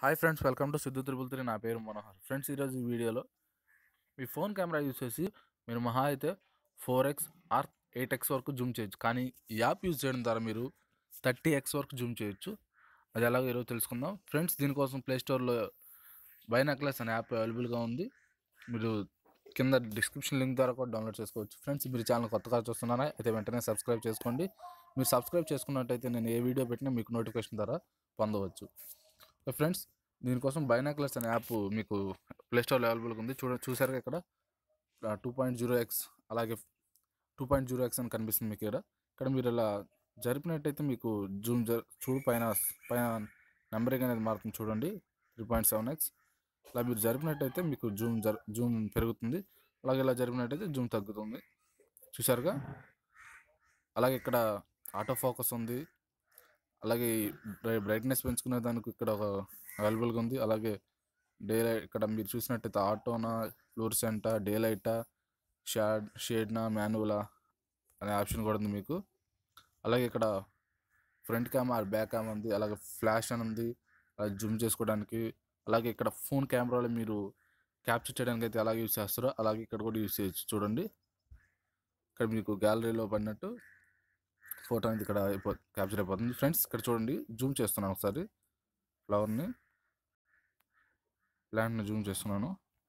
hi friends welcome to Siddhu triple three నా పేరు Manohar friends ఈరోజు ఈ వీడియోలో మీ ఫోన్ కెమెరా యూజ్ చేసి మీరు మహా అయితే four X or eight X వరకు జూమ్ చేయొచ్చు కానీ ఈ యాప్ యూజ్ చేయడం ద్వారా మీరు థర్టీ ఎక్స్ వరకు జూమ్ చేయొచ్చు అది ఎలాగో ఈరోజు తెలుసుకుందాం ఫ్రెండ్స్ దీనికోసం ప్లేస్టోర్లో బైనాక్లెస్ అనే యాప్ అవైలబుల్గా ఉంది మీరు కింద డిస్క్రిప్షన్ లింక్ ద్వారా కూడా డౌన్లోడ్ చేసుకోవచ్చు ఫ్రెండ్స్ మీరు ఛానల్ కొత్తగా చూస్తున్నారా అయితే వెంటనే సబ్స్క్రైబ్ చేసుకోండి మీరు సబ్స్క్రైబ్ చేసుకున్నట్టయితే నేను ఏ వీడియో పెట్టినా మీకు నోటిఫికేషన్ ద్వారా పొందవచ్చు ఓకే ఫ్రెండ్స్ దీనికోసం బైనాక్లర్స్ అనే యాప్ మీకు ప్లేస్టోర్లో అవైలబుల్గా ఉంది చూడ చూసారుగా ఇక్కడ టూ పాయింట్ జీరో ఎక్స్ అలాగే టూ పాయింట్ జీరో ఎక్స్ అని కనిపిస్తుంది మీకు ఇక్కడ ఇక్కడ మీరు ఇలా జరిపినట్టయితే మీకు జూమ్ జర్ చూడు పైన పైన నెంబరింగ్ అనేది మారుతుంది చూడండి త్రీ పాయింట్ సెవెన్ ఎక్స్ ఇలా మీరు జరిపినట్టయితే మీకు జూమ్ జర్ జూమ్ పెరుగుతుంది అలాగే ఇలా జరిపినట్టయితే జూమ్ తగ్గుతుంది చూసారుగా అలాగే ఇక్కడ ఆటో ఫోకస్ ఉంది అలాగే బ్రైట్నెస్ పెంచుకునే దానికి ఇక్కడ ఒక అవైలబుల్గా ఉంది అలాగే డే లైట్ ఇక్కడ మీరు చూసినట్టయితే ఆటోనా ఫ్లోర్సెంటా డే లైటా షాడ్ షేడ్నా మాన్యువలా అనే ఆప్షన్ కూడా ఉంది మీకు అలాగే ఇక్కడ ఫ్రంట్ కెమెరా బ్యాక్ కెమెరా ఉంది అలాగే ఫ్లాష్ అని ఉంది అలాగే జూమ్ చేసుకోవడానికి అలాగే ఇక్కడ ఫోన్ కెమెరాలో మీరు క్యాప్చర్ చేయడానికి అయితే ఎలా యూజ్ చేస్తారో అలాగే ఇక్కడ కూడా యూజ్ చేయొచ్చు చూడండి ఇక్కడ మీకు గ్యాలరీలో పడినట్టు ఫోటో అనేది ఇక్కడ అయిపో క్యాప్చర్ అయిపోతుంది ఫ్రెండ్స్ ఇక్కడ చూడండి జూమ్ చేస్తున్నాను ఒకసారి ఫ్లవర్ని ప్లాంట్ని జూమ్ చేస్తున్నాను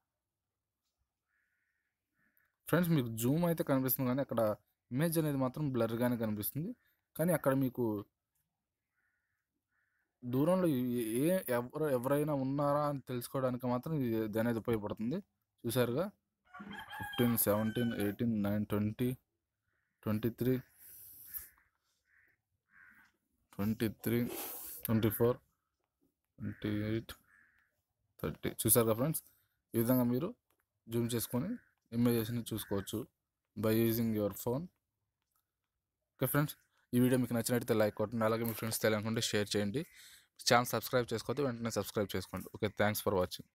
ఫ్రెండ్స్ మీకు జూమ్ అయితే కనిపిస్తుంది కానీ అక్కడ ఇమేజ్ అనేది మాత్రం బ్లర్గానే కనిపిస్తుంది కానీ అక్కడ మీకు దూరంలో ఏ- ఏ ఎవరు ఎవరైనా ఉన్నారా అని తెలుసుకోవడానికి మాత్రం ఇది ఇది అనేది ఉపయోగపడుతుంది చూసారుగా fifteen seventeen eighteen nine twenty twenty three twenty three twenty four twenty eight thirty చూసారు కదా ఫ్రెండ్స్ ఈ విధంగా మీరు జూమ్ చేసుకొని ఇమేజెస్ని చూసుకోవచ్చు by using your phone okay friends ఈ వీడియో మీకు నచ్చినట్టయితే లైక్ కొట్టండి అలాగే మీ ఫ్రెండ్స్ తెలియనుకుంటే షేర్ చేయండి ఛానల్ సబ్స్క్రైబ్ చేసుకోవద్దు వెంటనే సబ్స్క్రైబ్ చేసుకోండి ఓకే థ్యాంక్స్ ఫర్ వాచింగ్